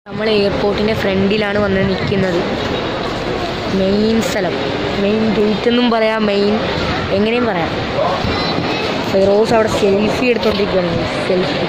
നമ്മൾ എയർപോർട്ടിൻ്റെ ഫ്രണ്ടിലാണ് വന്ന് നിൽക്കുന്നത് മെയിൻ സ്ഥലം മെയിൻ ഗേറ്റ് എന്നും പറയാം മെയിൻ എങ്ങനെയും പറയാം ഫിറോസ് അവിടെ സെൽഫി എടുത്തോണ്ടിരിക്കുകയാണ് സെൽഫി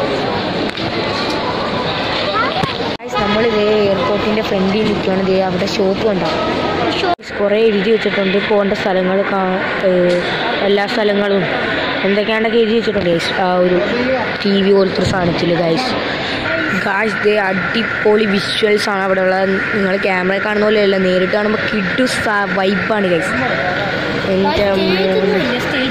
നമ്മൾ ഇതേ എയർപോർട്ടിൻ്റെ ഫ്രണ്ടിൽ നിൽക്കുകയാണ് ഇതേ അവിടെ ഷോപ്പ് ഉണ്ടാവും കുറേ എഴുതി വെച്ചിട്ടുണ്ട് പോകേണ്ട സ്ഥലങ്ങൾ കാ- ഏഹ് എല്ലാ സ്ഥലങ്ങളും എന്തൊക്കെയാണ്ടൊക്കെ എഴുതി വെച്ചിട്ടുണ്ട് ഗൈസ് ആ ഒരു ടി വി പോലത്തെ ഒരു സാധനത്തിൽ ഗൈസ് ഗായ്സ് ദേ അടിപൊളി വിഷ്വൽസ് ആണ് അവിടെ ഉള്ളത് നിങ്ങൾ ക്യാമറ കാണുന്ന പോലെയല്ല നേരിട്ട് കാണുമ്പോൾ കിഡു വൈബാണ് ഗൈസ് എൻ്റെ മോനെ.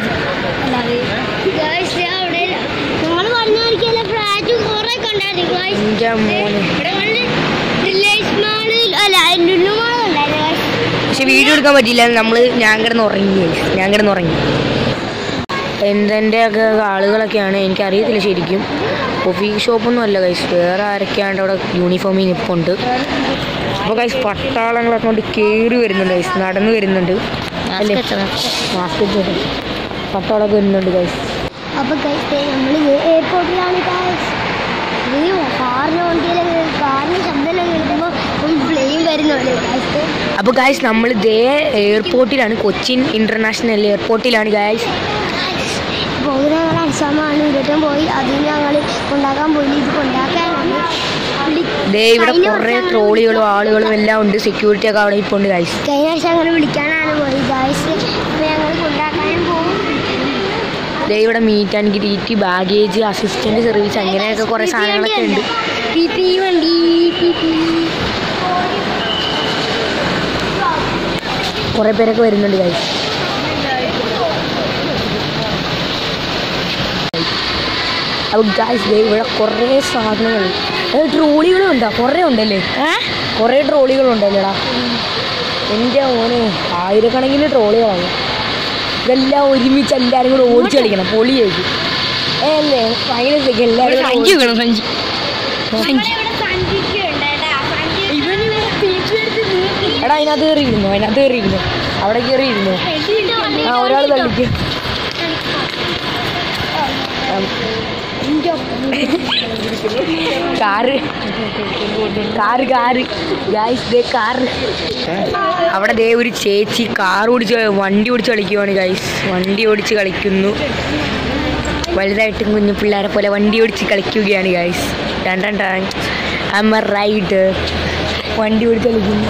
നിങ്ങൾ പറഞ്ഞായിരിക്കല്ലേ ഫ്ലാറ്റും കുറെ കണ്ടായിരുന്നു guys. എൻ്റെ മോനെ ഇവിടെ കണ്ട് റിലയൻസ് മാളിൽ അല്ല ലുലു മാൾ ഉണ്ടായിരുന്നു guys. പക്ഷെ വീഡിയോ എടുക്കാൻ പറ്റിയില്ല നമ്മൾ ഞാൻ കിടന്ന് ഉറങ്ങി guys. ഞാൻ കിടന്ന് ഉറങ്ങി എന്തെൻ്റെ ഒക്കെ ആളുകളൊക്കെയാണ് എനിക്കറിയത്തില്ല ശരിക്കും കോഫി ഷോപ്പൊന്നും അല്ല കൈസ് വേറെ ആരൊക്കെയാണ്ട് അവിടെ യൂണിഫോമിൽ നിൽപ്പുണ്ട് അപ്പോൾ കൈസ് പട്ടാളങ്ങളൊക്കെ കൊണ്ട് കയറി വരുന്നുണ്ട് കൈസ് നടന്നു വരുന്നുണ്ട് അല്ലേ മാസ്ക് വെച്ചോട്ടെ പട്ടാളമൊക്കെ വരുന്നുണ്ട് കൈസ് അപ്പൊ guys, ദേ നമ്മള് എയർപോർട്ടിലാണ് guys. ഇത് കാറിന് വണ്ടിയിലെ കാറിന് ശബ്ദം കേൾക്കുമ്പോൾ പ്ലെയിൻ വരുന്നുണ്ട് guys. അപ്പോൾ ഗായ്സ് നമ്മൾ ഇതേ എയർപോർട്ടിലാണ് കൊച്ചിൻ ഇൻ്റർനാഷണൽ എയർപോർട്ടിലാണ് ഗായ്സ് പോകുന്ന ഞങ്ങൾ എക്സാമാണ് ഇരുട്ടും പോയി അതിന് ഞങ്ങൾ കൊണ്ടാക്കാൻ പോയി ഇത് കൊണ്ടാക്കാനാണ് വിളി- ദേ ഇവിടെ കഴിഞ്ഞ കുറേ വർഷം ട്രോളികളും ആളുകളും എല്ലാം ഉണ്ട് സെക്യൂരിറ്റി ഒക്കെ അവിടെ ഇപ്പോൾ ഉണ്ട് ഗായ്സ് കഴിഞ്ഞ വർഷം ഞങ്ങൾ വിളിക്കാനാണ് പോയി ഗായ്സ് അപ്പൊ ഞങ്ങൾ കൊണ്ടാക്കാനും പോകും ദേ ഇവിടെ meet and greet baggage assistant service അങ്ങനെയൊക്കെ കുറേ സാധനങ്ങളൊക്കെ ഉണ്ട് പി പി വണ്ടി പി പി കുറേ പേരൊക്കെ വരുന്നുണ്ട് ഗായ്സ് അപ്പോൾ ഗായ്സ് ദേ ഇവിടെ കുറേ സാധനങ്ങൾ ട്രോളികളും ഉണ്ടോ കുറേ ഉണ്ടല്ലേ കുറേ ട്രോളികളുണ്ടല്ലേടാ എൻ്റെ മോനെ ആയിരക്കണക്കിന് ട്രോളികളാണ് ഇതെല്ലാം ഒരുമിച്ച് എല്ലാവരും കൂടെ ഓടിച്ച് കളിക്കണം പൊളിയായിരിക്കും ഏ അല്ലേ ഭയങ്കര എല്ലാവരും സഞ്ചി വെക്കണം സഞ്ചി സഞ്ചി എടാ അതിനകത്ത് കയറിയിരുന്നു അതിനകത്ത് കയറിയിരുന്നു അവിടെ കയറിയിരുന്നു ആ ഒരാൾ തള്ളിക്ക് കാറ് കാറ് കാറ് ഗായ്സ് ദേ കാറ് അവിടെ ദേ ഒരു ചേച്ചി കാർ ഓടിച്ച് വണ്ടി ഓടിച്ച് കളിക്കുവാണ് ഗൈസ് വണ്ടി ഓടിച്ച് കളിക്കുന്നു വലുതായിട്ടും കുഞ്ഞു പിള്ളേരെ പോലെ വണ്ടി ഓടിച്ച് കളിക്കുകയാണ് ഗൈസ് രണ്ടാം ടാൻ അമ്മ റൈഡ് വണ്ടി ഓടിച്ച് കളിക്കുന്നു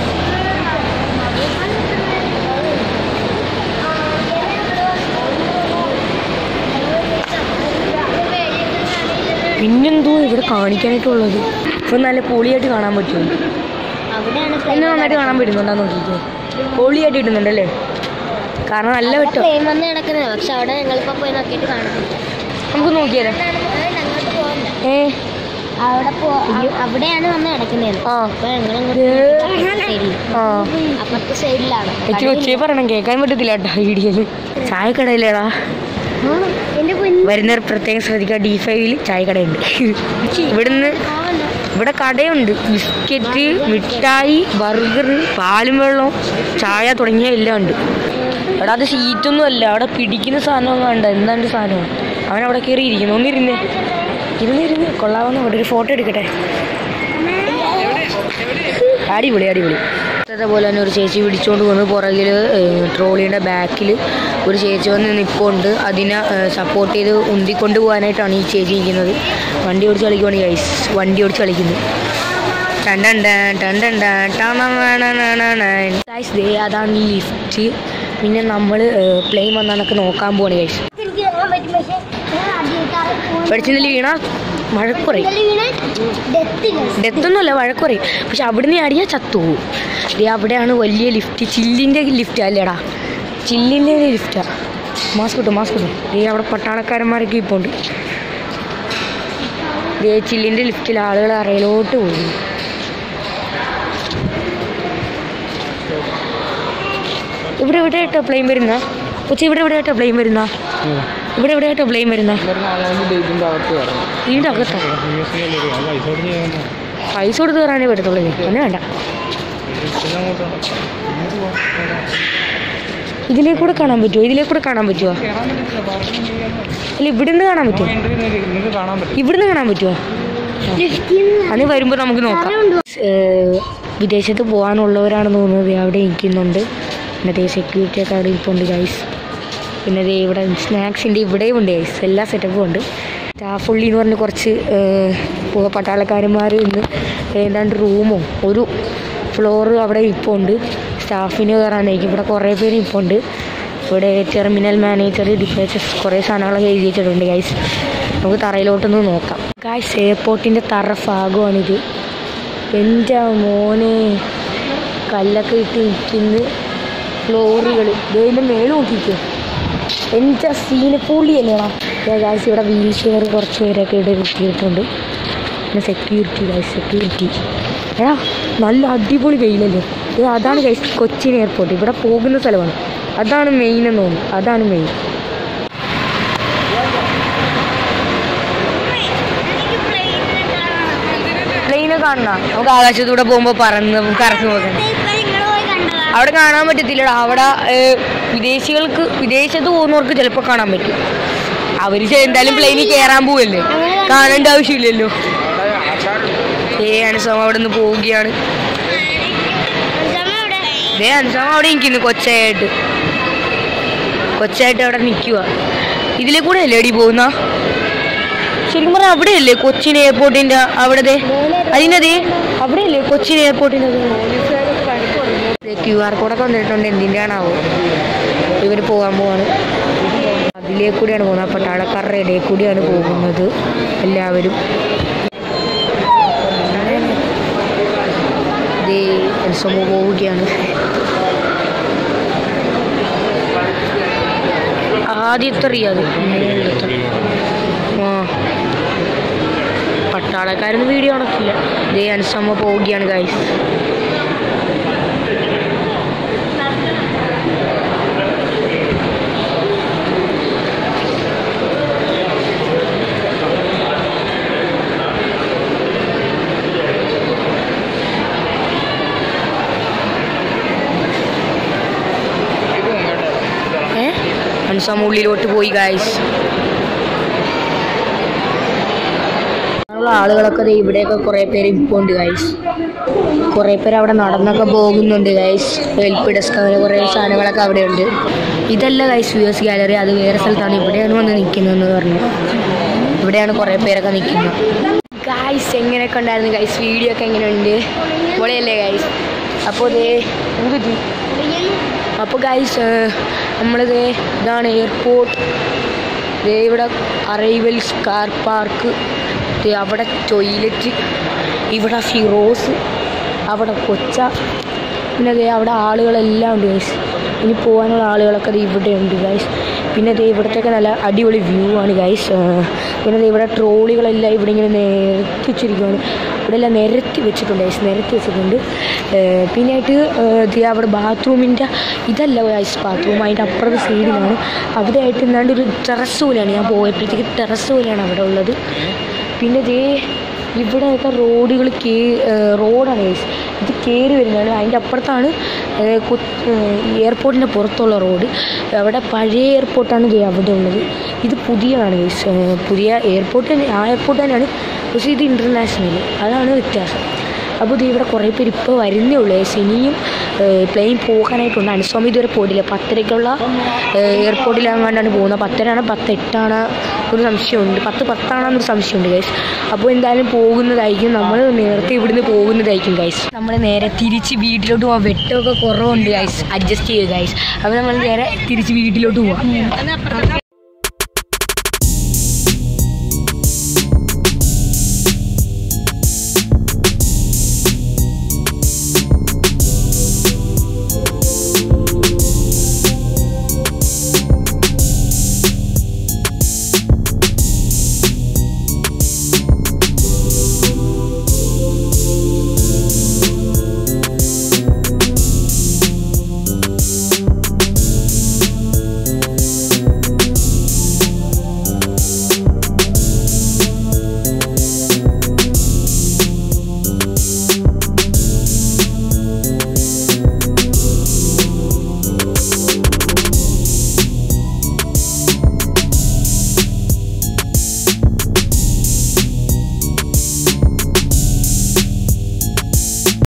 പിന്നെന്തോ ഇവിടെ കാണിക്കാനായിട്ടുള്ളത് ഇപ്പൊ നല്ല പൊളിയായിട്ട് കാണാൻ പറ്റുമോ അവിടെയാണ് എന്നെ നന്നായിട്ട് കാണാൻ പറ്റുന്നുണ്ടോ നോക്കിക്കേ പൊളിയായിട്ട് കിട്ടുന്നുണ്ടല്ലേ കാരണം നല്ല വെട്ടോ പ്ലെയിൻ വന്ന് കിടക്കുന്നത് പക്ഷെ അവിടെ ഞങ്ങളിപ്പോ പോയി നോക്കിയിട്ട് കാണുന്നില്ല നമുക്ക് നോക്കിയാലോ ഞങ്ങൾക്ക് പോകണ്ട ഏ അവിടെ പോ അവിടെയാണ് വന്ന് കിടക്കുന്നത് ആ അപ്പൊ ഞങ്ങൾ സൈഡിൽ ആ അപ്പുറത്തെ സൈഡിലാണ് ഇച്ചിരി ഒച്ചയെ പറയണം കേൾക്കാൻ പറ്റത്തില്ല കേട്ടോ വീഡിയോയിൽ ചായക്കടയിലേടാ എന്റെ കുഞ്ഞു വരുന്നവർ പ്രത്യേകം ശ്രദ്ധിക്കുക ഡി ഫൈവിൽ ചായക്കടയുണ്ട് ഇവിടുന്ന് ഇവിടെ കടയുണ്ട് ബിസ്ക്കറ്റ് മിഠായി ബർഗർ പാലും വെള്ളം ചായ തുടങ്ങിയ എല്ലാം ഉണ്ട് എടാ അത് സീറ്റൊന്നും അല്ല അവിടെ പിടിക്കുന്ന സാധനം കണ്ട എന്താണ്ട് സാധനം അവൻ അവിടെ കയറി ഇരിക്കുന്നു ഒന്നിരുന്നേ ഇരുന്നിരുന്ന് കൊള്ളാവുന്ന ഇവിടെ ഒരു ഫോട്ടോ എടുക്കട്ടെ അടിപൊളി അടിപൊളി അതേപോലെ തന്നെ ഒരു ചേച്ചി പിടിച്ചുകൊണ്ട് വന്ന് പുറകിൽ ട്രോളിയുടെ ബാക്കിൽ ഒരു ചേച്ചി വന്ന് നിൽപ്പുണ്ട് അതിനെ സപ്പോർട്ട് ചെയ്ത് ഉന്തിക്കൊണ്ട് പോകാനായിട്ടാണ് ഈ ചേച്ചി ഇരിക്കുന്നത് വണ്ടി ഓടിച്ച് കളിക്കുവാണ് ഗൈസ് വണ്ടി ഓടിച്ച് കളിക്കുന്നു ഗൈസ് ദേ അതാണ് ഈ ലിഫ്റ്റ് പിന്നെ നമ്മൾ പ്ലെയിൻ വന്നാണൊക്കെ നോക്കാൻ പോവാണ് ഗൈസ് എനിക്ക് കാണാൻ പറ്റും പക്ഷെ ഞാൻ ആദ്യമായിട്ടാണ് പഠിച്ചതിൽ വീണ മഴക്കുറയും വീണ് ഡെത്തില്ല ഡെത്തൊന്നുമല്ല വഴക്കുറയും പക്ഷെ അവിടുന്ന് അടിയാൽ ചത്തുപോകും ദേ അവിടെയാണ് വലിയ ലിഫ്റ്റ് ചില്ലിൻ്റെ ലിഫ്റ്റ് അല്ലേടാ ചില്ലിൻ്റെ ലിഫ്റ്റാ മാസ്ക് കിട്ടും മാസ്ക് കിട്ടും ദേ അവിടെ പട്ടാളക്കാരന്മാരൊക്കെ ഇപ്പോൾ ഉണ്ട് ദേ ചില്ലിൻ്റെ ലിഫ്റ്റിൽ ആളുകൾ അറയിലോട്ട് പോകുന്നു ഇവിടെ ഇവിടെ ആയിട്ടോ പ്ലെയിൻ വരുന്ന കൊച്ചി ഇവിടെ ഇവിടെ ആയിട്ടോ പ്ലെയിൻ വരുന്ന ഇവിടെ ഇവിടെ ആയിട്ടോ പ്ലെയിൻ വരുന്ന ഇതിൻ്റെ അകത്താ പൈസ കൊടുത്ത് കയറാനേ പറ്റത്തുള്ളൂ ഇനി. ഒന്നും വേണ്ട ഇതിലേക്കൂടെ കാണാൻ പറ്റുമോ ഇതിലേക്കൂടെ കാണാൻ പറ്റുമോ അല്ല ഇവിടുന്ന് കാണാൻ പറ്റുമോ നിങ്ങൾക്ക് കാണാൻ പറ്റും ഇവിടുന്ന് കാണാൻ പറ്റുമോ അന്ന് വരുമ്പോൾ നമുക്ക് നോക്കാം ഏഹ് വിദേശത്ത് പോകാനുള്ളവരാണെന്ന് തോന്നുന്നത് അവിടെ ഇരിക്കുന്നുണ്ട് പിന്നെ സെക്യൂരിറ്റി ഒക്കെ അവിടെ ഇരിപ്പുണ്ട് ഗൈസ് പിന്നെ ദേ ഇവിടെ സ്നാക്സിൻ്റെ ഇവിടെയും ഉണ്ട് ഗൈസ് എല്ലാ സെറ്റപ്പും ഉണ്ട് സ്റ്റാഫ് ഉള്ളി എന്ന് പറഞ്ഞ് കുറച്ച് ഏഹ്, പു- പട്ടാളക്കാരന്മാർ ഇന്ന് ഏതാണ്ട് റൂമോ ഒരു ഫ്ലോറ് അവിടെ ഇപ്പോൾ ഉണ്ട് സ്റ്റാഫിന് കയറാനായിരിക്കും ഇവിടെ കുറേ പേര് ഇപ്പോൾ ഉണ്ട് ഇവിടെ ടെർമിനൽ മാനേജർ ഡിപ്പേച്ചസ് കുറേ സാധനങ്ങളൊക്കെ എഴുതി വെച്ചിട്ടുണ്ട് ഗൈസ് നമുക്ക് തറയിലോട്ടൊന്ന് നോക്കാം ഗൈസ് എയർപോർട്ടിൻ്റെ തറ ഭാഗമാണിത് എൻ്റെ മോനെ കല്ലൊക്കെ ഇട്ട് നിൽക്കുന്ന ഫ്ലോറുകൾ ഇതിൻ്റെ മേളിൽ നോക്കിക്കോ എൻ്റെ സീന് പൊളിയല്ലേടാ ഗായ്സ് ഇവിടെ വീൽ ചെയർ കുറച്ച് പേരൊക്കെ ഇവിടെ നിർത്തിയിട്ടുണ്ട് പിന്നെ സെക്യൂരിറ്റി ഗൈസ് സെക്യൂരിറ്റി എടാ നല്ല അടിപൊളി വെയിലല്ലേ ഇത് അതാണ് ഗൈസ് കൊച്ചിൻ എയർപോർട്ട് ഇവിടെ പോകുന്ന സ്ഥലമാണ് അതാണ് മെയിൻ എന്ന് തോന്നുന്നു അതാണ് മെയിൻ പ്ലെയിന് കാണണ നമുക്ക് ആകാശത്തൂടെ പോകുമ്പോൾ പറന്ന് കറങ്ങി പോകണം അവിടെ കാണാൻ പറ്റത്തില്ലടാ അവിടെ ഏഹ്, വിദേശികൾക്ക് വിദേശത്ത് പോകുന്നവർക്ക് ചിലപ്പോൾ കാണാൻ പറ്റും അവർ എന്തായാലും പ്ലെയിനിൽ കയറാൻ പോവല്ലേ കാണേണ്ട ആവശ്യമില്ലല്ലോ ഏ അനുസമ അവിടെ നിന്ന് പോവുകയാണ് ദേ അനുസമ അവിടെ നിൽക്കുന്നു കൊച്ചായിട്ട് കൊച്ചായിട്ട് അവിടെ നിൽക്കുക ഇതിലെ കൂടെ അല്ലേ അടി പോകുന്ന ശരിക്കും പറഞ്ഞാൽ അവിടെയല്ലേ കൊച്ചിൻ എയർപോർട്ടിന്റെ അവിടെ ദേ അതിന്റെ ദേ അവിടെയല്ലേ കൊച്ചിൻ എയർപോർട്ടിന്റെ ക്യു ആർ കോഡൊക്കെ വന്നിട്ടുണ്ട് എന്തിൻ്റെയാണാവോ ഇവർ പോകാൻ പോവാണ് അതിലേ കൂടിയാണ് പോകുന്നത് പട്ടാളക്കാരുടെ ഇടയിൽ കൂടിയാണ് പോകുന്നത് എല്ലാവരും ദേ എൽസമോ പോവുകയാണ് ആദ്യത്തെ റിയാദ് ആ പട്ടാളക്കാരൊന്നും വീഡിയോ നടക്കില്ല ദേ അൻസമ്മ പോവുകയാണ് ഗൈസ് ഏ അൻസാം ഉള്ളിലോട്ട് പോയി ഗൈസ് ഉള്ള ആളുകളൊക്കെ ദേ ഇവിടെയൊക്കെ കുറേ പേര് ഇപ്പോൾ ഉണ്ട് ഗൈസ് കുറേ പേര് അവിടെ നടന്നൊക്കെ പോകുന്നുണ്ട് ഗൈസ് ഹെൽപ്പ് ഡെസ്ക് അങ്ങനെ കുറേ സാധനങ്ങളൊക്കെ അവിടെ ഉണ്ട് ഇതല്ല ഗൈസ് യു എസ് ഗാലറി അത് വേറെ സ്ഥലത്താണ് ഇവിടെയാണ് വന്ന് നിൽക്കുന്നതെന്ന് പറഞ്ഞു ഇവിടെയാണ് കുറേ പേരൊക്കെ നിൽക്കുന്നത് ഗൈസ് എങ്ങനെയൊക്കെ ഉണ്ടായിരുന്നു ഗൈസ് വീഡിയോ ഒക്കെ എങ്ങനെയുണ്ട് പൊളിയല്ലേ ഗൈസ് അപ്പോൾ ദേ എന്ത് അപ്പോൾ ഗൈസ് നമ്മളിത് ഇതാണ് എയർപോർട്ട് ദേ ഇവിടെ അറൈവൽസ് കാർ പാർക്ക് ദേ അവിടെ ടോയ്ലറ്റ് ഇവിടെ ഫിറോസ് അവിടെ കൊച്ച പിന്നെ ദേ അവിടെ ആളുകളെല്ലാം ഉണ്ട് ഗൈസ് ഇനി പോകാനുള്ള ആളുകളൊക്കെ ദേ ഇവിടെ ഉണ്ട് ഗൈസ് പിന്നെ ദേ ഇവിടത്തേക്ക് നല്ല അടിപൊളി വ്യൂ ആണ് ഗൈസ് പിന്നെ ദേ ഇവിടെ ട്രോളികളെല്ലാം ഇവിടെ ഇങ്ങനെ നിരത്തി വെച്ചിരിക്കുകയാണ് ഇവിടെ എല്ലാം നിരത്തി വെച്ചിട്ടുണ്ട് ഗൈസ് നിരത്തി വെച്ചിട്ടുണ്ട് ഏർ പിന്നെ ആയിട്ട് ഏർ ദേ അവിടെ ബാത്റൂമിൻ്റെ ഇതല്ല ഗൈസ് ബാത്റൂം അതിൻ്റെ അപ്പുറത്തെ സൈഡിലാണ് അവിടെ ആയിട്ട് എന്താണ്ട് ഒരു ടെറസ് പോലെയാണ് ഞാൻ പോയപ്പോഴത്തേക്ക് ടെറസ് പോലെയാണ് അവിടെ ഉള്ളത് പിന്നെ ദേ ഇവിടെയൊക്കെ റോഡുകൾ കേ റോഡാണ് ഗൈസ് ഇത് കയറി വരുന്നതാണ് അതിൻ്റെ അപ്പുറത്താണ് ഏർ കൊ- ഏർ എയർപോർട്ടിൻ്റെ പുറത്തുള്ള റോഡ് അവിടെ പഴയ എയർപോർട്ടാണ് ദേ അവിടെ ഉള്ളത് ഇത് പുതിയതാണ് ഗൈസ് ഏർ പുതിയ എയർപോർട്ട് തന്നെ ആ എയർപോർട്ട് തന്നെയാണ് പക്ഷേ ഇത് ഇൻ്റർനാഷണൽ അതാണ് വ്യത്യാസം അപ്പോൾ ഇത് ഇവിടെ കുറേ പേര് ഇപ്പോൾ വരുന്നേ ഉള്ളൂ ഗൈസ് ഇനിയും പ്ലെയിൻ പോകാനായിട്ടുണ്ട് അനുസ്വാമി ഇതുവരെ പോയിട്ടില്ല പത്തരയ്ക്കുള്ള എയർപോർട്ടിലെങ്ങാണ്ടാണ് പോകുന്നത് പത്തരാണ് പത്തെട്ടാണ് ഒരു സംശയമുണ്ട് പത്ത് പത്താണെന്നൊരു സംശയമുണ്ട് ഗൈസ് അപ്പോൾ എന്തായാലും പോകുന്നതായിരിക്കും നമ്മൾ നേരത്തെ ഇവിടുന്ന് പോകുന്നതായിരിക്കും ഗൈസ് നമ്മൾ നേരെ തിരിച്ച് വീട്ടിലോട്ട് പോകാം വെട്ടമൊക്കെ കുറവുണ്ട് ഗൈസ് അഡ്ജസ്റ്റ് ചെയ്യുക ഗൈസ് അപ്പോൾ നമ്മൾ നേരെ തിരിച്ച് വീട്ടിലോട്ട് പോവാം